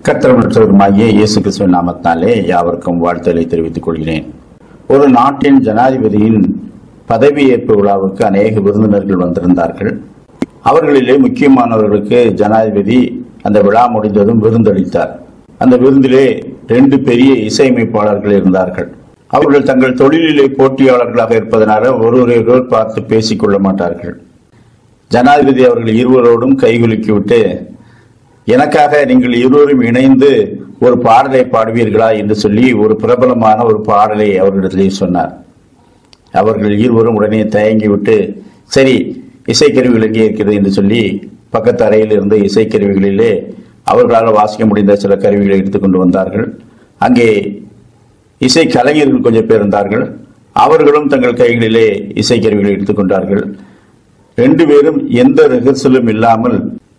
கர்த்தர்களுமாகிய இயேசு கிறிஸ்துவின் நாமத்தாலே யாவருக்கும் வாழ்த்துக்களை தெரிவித்துக் கொள்கிறேன் ஒரு நாட்டின் ஜனாதிபதியின் பதவியேற்பு விழாவுக்கு அநேக விருந்தினர்கள் வந்திருந்தார்கள் அவர்களிலே முக்கியமானவர்களுக்கு ஜனாதிபதி அந்த விழா முடிந்ததும் விருந்தளித்தார் அந்த விருந்திலே ரெண்டு பெரிய இசையமைப்பாளர்கள் இருந்தார்கள் அவர்கள் தங்கள் தொழிலிலே போட்டியாளர்களாக இருப்பதனால ஒருவரை ஒருவர் பார்த்து பேசிக் கொள்ள மாட்டார்கள் ஜனாதிபதி அவர்கள் இருவரோடும் கைகுலுக்கிவிட்டு எனக்காக நீங்கள் இருவரும் இணைந்து ஒரு பாடலை பாடுவீர்களா என்று சொல்லி ஒரு பிரபலமான ஒரு பாடலை அவர்களிடத்திலே சொன்னார் அவர்கள் இருவரும் உடனே தயங்கிவிட்டு சரி இசைக்கருவிகள் எங்கே இருக்கிறது என்று சொல்லி பக்கத்து அறையில் இருந்த இசைக்கருவிகளிலே அவர்களால் வாசிக்க முடிந்த சில கருவிகளை எடுத்துக்கொண்டு வந்தார்கள் அங்கே இசை கலைஞர்கள் கொஞ்சம் பேர் இருந்தார்கள் அவர்களும் தங்கள் கைகளிலே இசைக்கருவிகளை எடுத்துக்கொண்டார்கள் ரெண்டு பேரும் எந்த ரிஹர்சலும் இல்லாமல்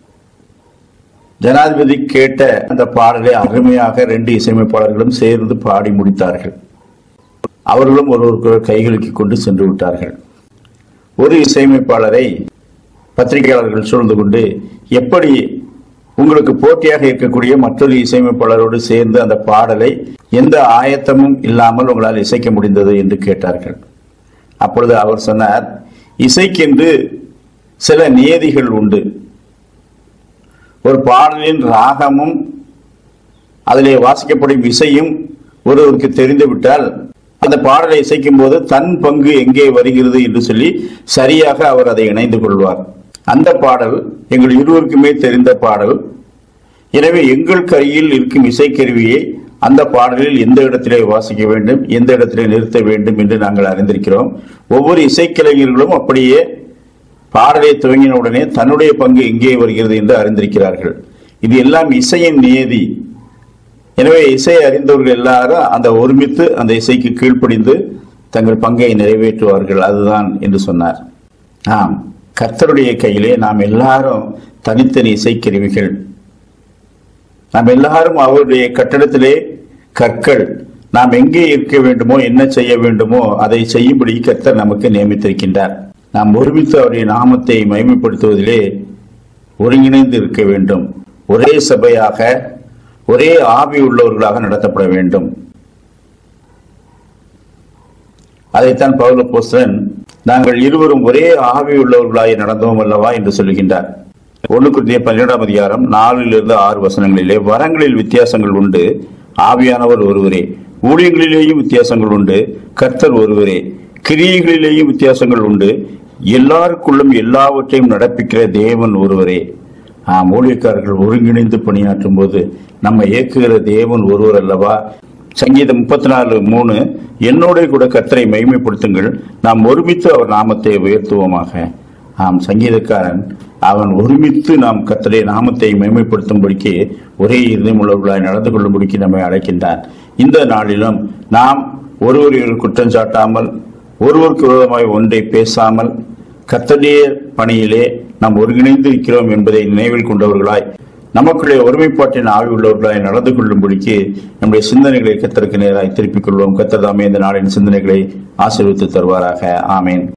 ஜனாதிபதி கேட்ட அந்த பாடலை அருமையாக ரெண்டு இசையமைப்பாளர்களும் சேர்ந்து பாடி முடித்தார்கள் அவர்களும் ஒருவருக்கு கைகளுக்கு கொண்டு சென்று விட்டார்கள் ஒரு இசையமைப்பாளரை பத்திரிகையாளர்கள் சூழ்ந்து கொண்டு எப்படி உங்களுக்கு போட்டியாக இருக்கக்கூடிய மற்றொரு இசையமைப்பாளரோடு சேர்ந்து அந்த பாடலை எந்த ஆயத்தமும் இல்லாமல் உங்களால் இசைக்க முடிந்தது என்று கேட்டார்கள் அப்பொழுது அவர் சொன்னார் இசைக்கென்று சில நியதிகள் உண்டு ஒரு பாடலின் ராகமும் அதிலே வாசிக்கப்படும் இசையும் ஒருவருக்கு தெரிந்துவிட்டால் அந்த பாடலை இசைக்கும் போது தன் பங்கு எங்கே வருகிறது என்று சொல்லி சரியாக அவர் அதை இணைந்து கொள்வார் அந்த பாடல் எங்கள் இருவருக்குமே தெரிந்த பாடல் எனவே எங்கள் கையில் இருக்கும் இசைக்கருவியை அந்த பாடலில் எந்த இடத்திலே வாசிக்க வேண்டும் எந்த இடத்திலே நிறுத்த வேண்டும் என்று நாங்கள் அறிந்திருக்கிறோம் ஒவ்வொரு இசைக்கலைஞர்களும் அப்படியே பாடலை துவங்கின உடனே தன்னுடைய பங்கு எங்கே வருகிறது என்று அறிந்திருக்கிறார்கள் இது எல்லாம் இசையின் நியதி எனவே இசை அறிந்தவர்கள் எல்லாரும் அந்த ஒருமித்து அந்த இசைக்கு கீழ்ப்படிந்து தங்கள் பங்கை நிறைவேற்றுவார்கள் அதுதான் என்று சொன்னார் ஆம் கர்த்தருடைய கையிலே நாம் எல்லாரும் தனித்தனி இசைக்கருவிகள் நாம் எல்லாரும் அவருடைய கட்டடத்திலே கற்கள் நாம் எங்கே இருக்க வேண்டுமோ என்ன செய்ய வேண்டுமோ அதை செய்யும்படி கர்த்தர் நமக்கு நியமித்திருக்கின்றார் நாம் ஒருமித்து அவருடைய நாமத்தை மகிமைப்படுத்துவதிலே ஒருங்கிணைந்து இருக்க வேண்டும் ஒரே சபையாக ஒரே ஆவி உள்ளவர்களாக நடத்தப்பட வேண்டும் அதைத்தான் பவுல போஸ்தன் நாங்கள் இருவரும் ஒரே ஆவி உள்ளவர்களாய் நடந்தோம் அல்லவா என்று சொல்லுகின்றார் ஒன்று குறிய பன்னிரெண்டாம் அதிகாரம் நாலிலிருந்து ஆறு வசனங்களிலே வரங்களில் வித்தியாசங்கள் உண்டு ஆவியானவர் ஒருவரே ஊழியங்களிலேயும் வித்தியாசங்கள் உண்டு கர்த்தர் ஒருவரே கிரியைகளிலேயும் வித்தியாசங்கள் உண்டு எல்லாருக்குள்ளும் எல்லாவற்றையும் நடப்பிக்கிற தேவன் ஒருவரே ஆம் ஊழியக்காரர்கள் ஒருங்கிணைந்து பணியாற்றும் போது நம்ம இயக்குகிற தேவன் ஒருவர் அல்லவா சங்கீதம் முப்பத்தி நாலு மூணு என்னோட கூட கர்த்தரை மகிமைப்படுத்துங்கள் நாம் ஒருமித்து அவர் நாமத்தை உயர்த்துவோமாக ஆம் சங்கீதக்காரன் அவன் ஒருமித்து நாம் கர்த்தரை நாமத்தை மேம்படுத்தும்படிக்கு ஒரே இதயம் உள்ளவர்களாய் நடந்து கொள்ளும்படிக்கு நம்மை அழைக்கின்றான் இந்த நாளிலும் நாம் ஒருவர் குற்றம் சாட்டாமல் ஒருவருக்கு விரோதமாய் ஒன்றை பேசாமல் கர்த்தருடைய பணியிலே நாம் ஒருங்கிணைந்து இருக்கிறோம் என்பதை நினைவில் கொண்டவர்களாய் நமக்குள்ளே ஒருமைப்பாட்டின் ஆவி உள்ளவர்களாய் நடந்து கொள்ளும்படிக்கு நம்முடைய சிந்தனைகளை கத்தருக்கு நேராய் திருப்பிக் கொள்வோம் கத்தர் தாமே இந்த நாளின் சிந்தனைகளை ஆசீர்வித்து தருவாராக ஆமேன்